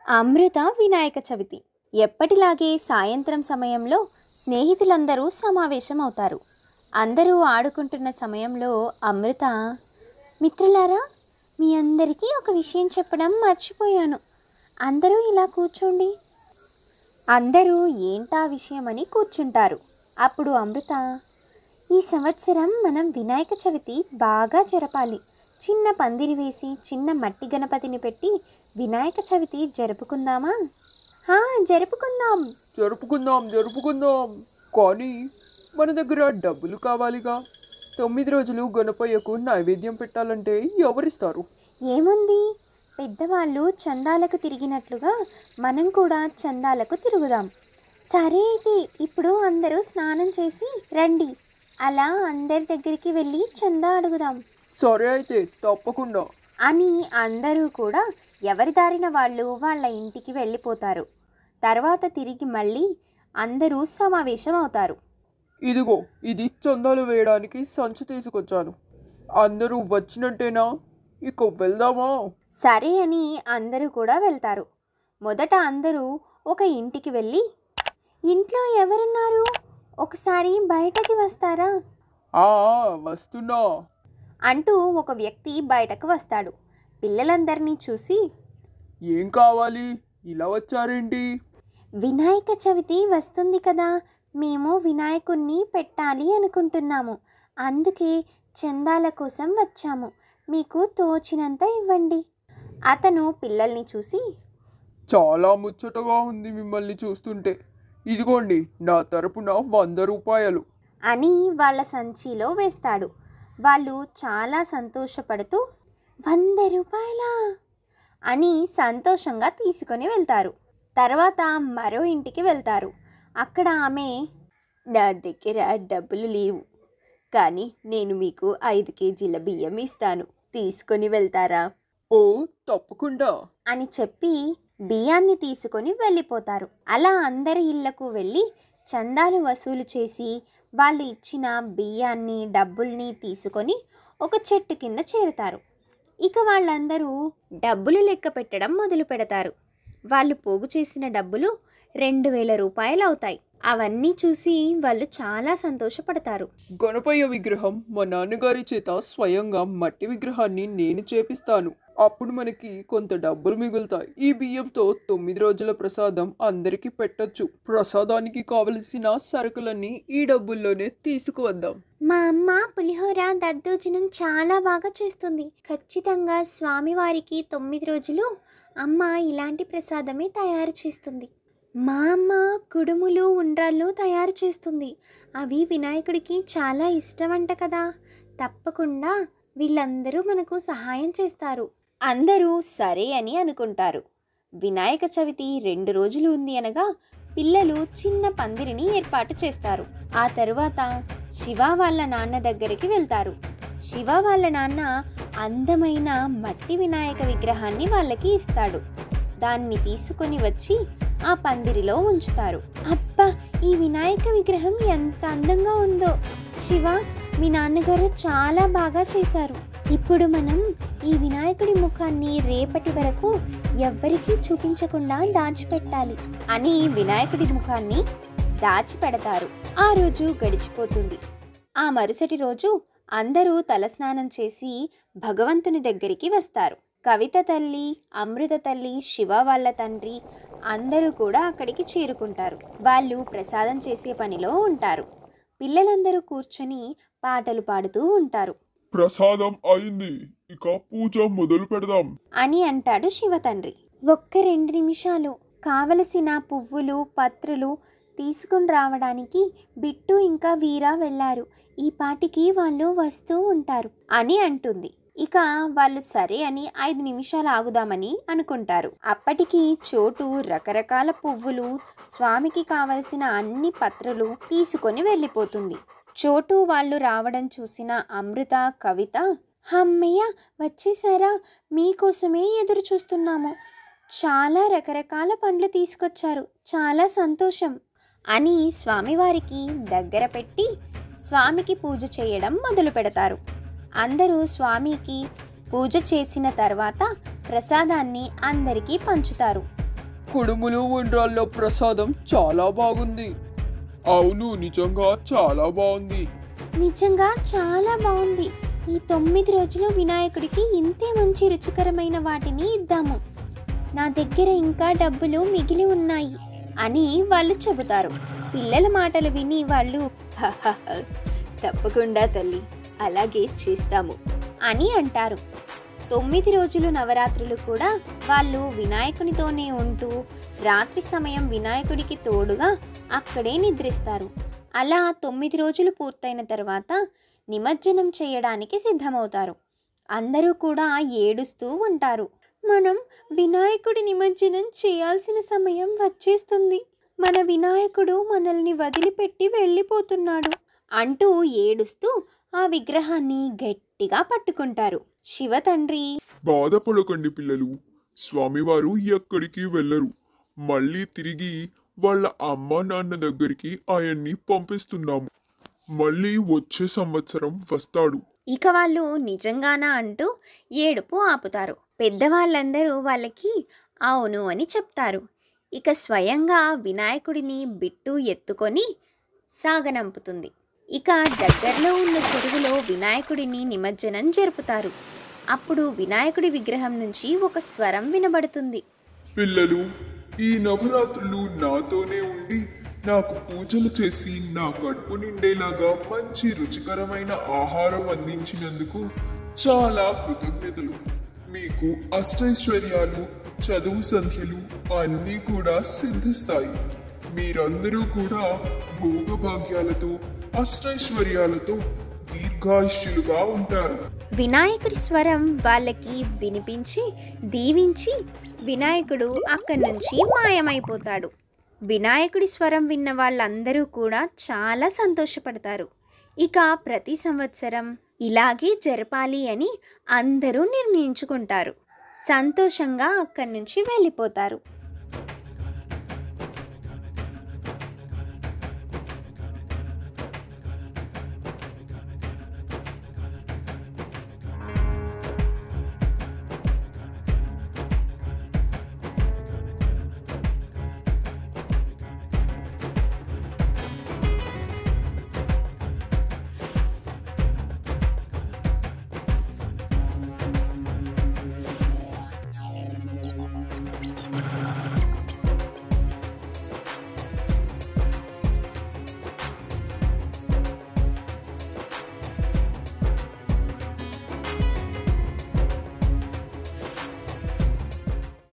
అమృత వినాయక చవితి ఎప్పటిలాగే సాయంత్రం సమయంలో స్నేహితులందరూ సమావేశం అవుతారు అందరూ ఆడుకుంటున్న సమయంలో అమృత మిత్రులారా మీ అందరికీ ఒక విషయం చెప్పడం మర్చిపోయాను అందరూ ఇలా కూర్చోండి అందరూ ఏంటా విషయం అని కూర్చుంటారు అప్పుడు అమృత ఈ సంవత్సరం మనం వినాయక చవితి బాగా జరపాలి చిన్న పందిరి వేసి చిన్న మట్టి గణపతిని పెట్టి వినాయక చవితి జరుపుకుందామా హా జరుపుకుందాం జరుపుకుందాం జరుపుకుందాం కానీ మన దగ్గర డబ్బులు కావాలిగా తొమ్మిది రోజులు గణపయ్యకు నైవేద్యం పెట్టాలంటే ఎవరిస్తారు ఏముంది పెద్దవాళ్ళు చందాలకు తిరిగినట్లుగా మనం కూడా చందాలకు తిరుగుదాం సరే అయితే ఇప్పుడు అందరూ స్నానం చేసి రండి అలా అందరి దగ్గరికి వెళ్ళి చందా అడుగుదాం సరే అయితే తప్పకుండా అని అందరూ కూడా ఎవరి దారిన వాళ్ళు వాళ్ళ ఇంటికి వెళ్ళిపోతారు తర్వాత తిరిగి మళ్ళీ అందరూ సమావేశం అవుతారు ఇదిగో ఇది చందాలు వేయడానికి సంచి తీసుకొచ్చాను అందరూ వచ్చినట్టేనా ఇక వెళ్దామా సరే అని అందరూ కూడా వెళ్తారు మొదట అందరూ ఒక ఇంటికి వెళ్ళి ఇంట్లో ఎవరున్నారు ఒకసారి బయటకి వస్తారా ఆ వస్తున్నా అంటూ ఒక వ్యక్తి బయటకు వస్తాడు పిల్లలందరినీ చూసి ఏం కావాలి ఇలా వచ్చారేంటి వినాయక చవితి వస్తుంది కదా మేము వినాయకుణ్ణి పెట్టాలి అనుకుంటున్నాము అందుకే చందాల కోసం వచ్చాము మీకు తోచినంత ఇవ్వండి అతను పిల్లల్ని చూసి చాలా ముచ్చటగా ఉంది మిమ్మల్ని చూస్తుంటే ఇదిగోండి నా తరపున వంద రూపాయలు అని వాళ్ళ సంచిలో వేస్తాడు వాళ్ళు చాలా సంతోషపడుతూ వంద రూపాయలా అని సంతోషంగా తీసుకొని వెళ్తారు తర్వాత మరో ఇంటికి వెళ్తారు అక్కడ ఆమె నా దగ్గర డబ్బులు లేవు కానీ నేను మీకు ఐదు కేజీల బియ్యం ఇస్తాను తీసుకొని వెళ్తారా ఓ తప్పకుండా అని చెప్పి బియ్యాన్ని తీసుకొని వెళ్ళిపోతారు అలా అందరి ఇళ్లకు వెళ్ళి చందాలు వసూలు చేసి వాళ్ళు ఇచ్చిన బియ్యాన్ని డబ్బుల్ని తీసుకొని ఒక చెట్టు కింద చేరుతారు ఇక వాళ్ళందరూ డబ్బులు లెక్క పెట్టడం మొదలు పెడతారు వాళ్ళు పోగు చేసిన డబ్బులు రెండు వేల రూపాయలు అవుతాయి అవన్నీ చూసి వాళ్ళు చాలా సంతోషపడతారు గణపయ్య విగ్రహం మా నాన్నగారి చేత స్వయంగా మట్టి విగ్రహాన్ని నేను చేపిస్తాను అప్పుడు మనకి కొంత డబ్బులు మిగులుతాయి ఈ బియ్యంతో తొమ్మిది రోజుల ప్రసాదం అందరికీ పెట్టొచ్చు ప్రసాదానికి కావలసిన సరుకులన్నీ ఈ డబ్బుల్లోనే తీసుకువద్దాం మా అమ్మ పులిహోర దద్దోజనం చాలా బాగా చేస్తుంది ఖచ్చితంగా స్వామివారికి తొమ్మిది రోజులు అమ్మ ఇలాంటి ప్రసాదమే తయారు చేస్తుంది మా అమ్మ కుడుములు ఉండ్రాళ్ళు తయారు చేస్తుంది అవి వినాయకుడికి చాలా ఇష్టమంట కదా తప్పకుండా వీళ్ళందరూ మనకు సహాయం చేస్తారు అందరూ సరే అని అనుకుంటారు వినాయక చవితి రెండు రోజులు ఉంది అనగా పిల్లలు చిన్న పందిరిని ఏర్పాటు చేస్తారు ఆ తరువాత శివ వాళ్ళ నాన్న దగ్గరికి వెళ్తారు శివ వాళ్ళ నాన్న అందమైన మట్టి వినాయక విగ్రహాన్ని వాళ్ళకి ఇస్తాడు దాన్ని తీసుకొని వచ్చి ఆ పందిరిలో ఉంచుతారు అబ్బా ఈ వినాయక విగ్రహం ఎంత అందంగా ఉందో శివ మీ నాన్నగారు చాలా బాగా చేశారు ఇప్పుడు మనం ఈ వినాయకుడి ముఖాన్ని రేపటి వరకు ఎవ్వరికీ చూపించకుండా దాచిపెట్టాలి అని వినాయకుడి ముఖాన్ని దాచిపెడతారు ఆ రోజు గడిచిపోతుంది ఆ మరుసటి రోజు అందరూ తలస్నానం చేసి భగవంతుని దగ్గరికి వస్తారు కవిత తల్లి అమృత తల్లి శివ వాళ్ళ తండ్రి అందరూ కూడా అక్కడికి చేరుకుంటారు వాళ్ళు ప్రసాదం చేసే పనిలో ఉంటారు పిల్లలందరూ కూర్చొని పాటలు పాడుతూ ఉంటారు ప్రసాదం అయింది ఇక పూజ మొదలు పెడదాం అని అంటాడు శివ తండ్రి ఒక్క రెండు నిమిషాలు కావలసిన పువ్వులు పత్రులు తీసుకుని రావడానికి బిట్టు ఇంకా వీరా వెళ్ళారు ఈ పాటికి వాళ్ళు వస్తూ ఉంటారు అని అంటుంది ఇక వాళ్ళు సరే అని ఐదు నిమిషాలు ఆగుదామని అనుకుంటారు అప్పటికి చోటు రకరకాల పువ్వులు స్వామికి కావలసిన అన్ని పత్రులు తీసుకొని వెళ్ళిపోతుంది చోటు వాళ్ళు రావడం చూసిన అమృత కవిత అమ్మయ్య వచ్చేసారా మీకోసమే ఎదురు చూస్తున్నాము చాలా రకరకాల పండ్లు తీసుకొచ్చారు చాలా సంతోషం అని స్వామివారికి దగ్గర పెట్టి స్వామికి పూజ చేయడం మొదలు పెడతారు అందరూ స్వామికి పూజ చేసిన తర్వాత ప్రసాదాన్ని అందరికీ పంచుతారు కుడుములు ఉండ్రాల్లో ప్రసాదం చాలా బాగుంది అవును నిజంగా చాలా బాగుంది నిజంగా చాలా బాగుంది ఈ తొమ్మిది రోజులు వినాయకుడికి ఇంతే మంచి రుచికరమైన వాటిని ఇద్దాము నా దగ్గర ఇంకా డబ్బులు మిగిలి ఉన్నాయి అని వాళ్ళు చెబుతారు పిల్లల మాటలు విని వాళ్ళు "హహహ, తప్పకుండా తల్లి అలాగే చేస్తాము అని అంటారు తొమ్మిది రోజులు నవరాత్రులు కూడా వాళ్ళు వినాయకునితోనే ఉంటూ రాత్రి సమయం వినాయకుడికి తోడుగా అక్కడే నిద్రిస్తారు అలా తొమ్మిది రోజులు పూర్తయిన తర్వాత నిమజ్జనం చేయడానికి సిద్ధమవుతారు అందరూ కూడా ఏడుస్తూ ఉంటారు మనం వినాయకుడి నిమజ్జనం చేయాల్సిన సమయం వచ్చేస్తుంది మన వినాయకుడు మనల్ని వదిలిపెట్టి వెళ్ళిపోతున్నాడు అంటూ ఏడుస్తూ ఆ విగ్రహాన్ని గట్టిగా పట్టుకుంటారు శివ తండ్రి బాధపడకండి పిల్లలు స్వామివారు ఎక్కడికి వెళ్ళరు మళ్ళీ తిరిగి వాళ్ళ అమ్మ నాన్న దగ్గరికి ఆయన్ని పంపిస్తున్నాము మళ్ళీ వచ్చే సంవత్సరం వస్తాడు ఇక వాళ్ళు నిజంగానా అంటూ ఏడుపు ఆపుతారు పెద్దవాళ్ళందరూ వాళ్ళకి అవును అని చెప్తారు ఇక స్వయంగా వినాయకుడిని బిట్టు ఎత్తుకొని సాగనంపుతుంది ఇక దగ్గరలో ఉన్న చెరువులో వినాయకుడిని నిమజ్జనం జరుపుతారు అప్పుడు వినాయకుడి విగ్రహం నుంచి ఒక స్వరం వినబడుతుంది పిల్లలు ఈ నవరాత్రులు నాతోనే ఉండి నాకు పూజలు చేసి నా కడుపు నిండేలాగా మంచి రుచికరమైన ఆహారం అందించినందుకు చాలా కృతజ్ఞతలు మీకు అష్టైశ్వర్యాలు చదువు సంఖ్యలు అన్నీ కూడా సిద్ధిస్తాయి మీరందరూ కూడా భోగభాగ్యాలతో అష్టైశ్వర్యాలతో దీర్ఘాయుష్యులుగా ఉంటారు వినాయకుడి స్వరం వాళ్ళకి వినిపించి దీవించి వినాయకుడు అక్కడి నుంచి మాయమైపోతాడు వినాయకుడి స్వరం విన్న వాళ్ళందరూ కూడా చాలా సంతోషపడతారు ఇక ప్రతి సంవత్సరం ఇలాగే జరపాలి అని అందరూ నిర్ణయించుకుంటారు సంతోషంగా అక్కడి నుంచి వెళ్ళిపోతారు